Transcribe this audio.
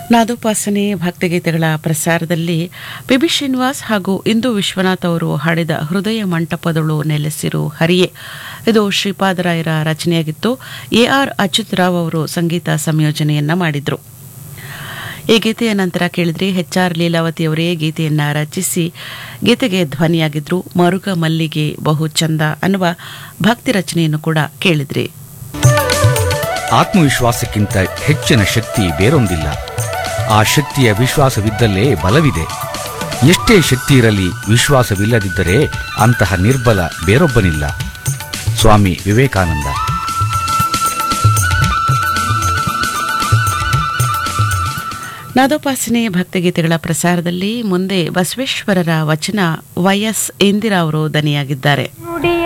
ನಾದೋಪಾಸನೆ ಭಕ್ತಿಗೀತೆಗಳ ಪ್ರಸಾರದಲ್ಲಿ ಪಿಬಿ ಶ್ರೀನಿವಾಸ್ ಹಾಗೂ ಇಂದು ವಿಶ್ವನಾಥ್ ಅವರು ಹಾಡಿದ ಹೃದಯ ಮಂಟಪದಳು ನೆಲೆಸಿರು ಹರಿಯೇ ಇದು ಶ್ರೀಪಾದರಾಯರ ರಚನೆಯಾಗಿತ್ತು ಎ ಆರ್ ಅಚ್ಯುತ್ ರಾವ್ ಅವರು ಸಂಗೀತ ಸಂಯೋಜನೆಯನ್ನ ಮಾಡಿದ್ರು ಈ ಗೀತೆಯ ನಂತರ ಕೇಳಿದ್ರಿ ಎಚ್ ಆರ್ ಲೀಲಾವತಿ ಅವರೇ ಗೀತೆಯನ್ನ ರಚಿಸಿ ಗೀತೆಗೆ ಧ್ವನಿಯಾಗಿದ್ರು ಮರುಗ ಮಲ್ಲಿಗೆ ಬಹು ಚಂದ ಅನ್ನುವ ಭಕ್ತಿ ರಚನೆಯನ್ನು ಕೂಡ ಕೇಳಿದ್ರಿ ಆತ್ಮವಿಶ್ವಾಸಕ್ಕಿಂತ ಹೆಚ್ಚಿನ ಶಕ್ತಿ ಬೇರೊಂದಿಲ್ಲ ಆ ಶಕ್ತಿಯ ವಿಶ್ವಾಸವಿದ್ದಲ್ಲೇ ಬಲವಿದೆ ಎಷ್ಟೇ ಶಕ್ತಿ ಇರಲಿ ವಿಶ್ವಾಸವಿಲ್ಲದಿದ್ದರೆ ಅಂತಹ ನಿರ್ಬಲ ಬೇರೊಬ್ಬನಿಲ್ಲ ಸ್ವಾಮಿ ವಿವೇಕಾನಂದ ನಾದೋಪಾಸನೆ ಭಕ್ತಿಗೀತೆಗಳ ಪ್ರಸಾರದಲ್ಲಿ ಮುಂದೆ ಬಸವೇಶ್ವರರ ವಚನ ವೈಎಸ್ ಇಂದಿರಾ ಅವರು ದನಿಯಾಗಿದ್ದಾರೆ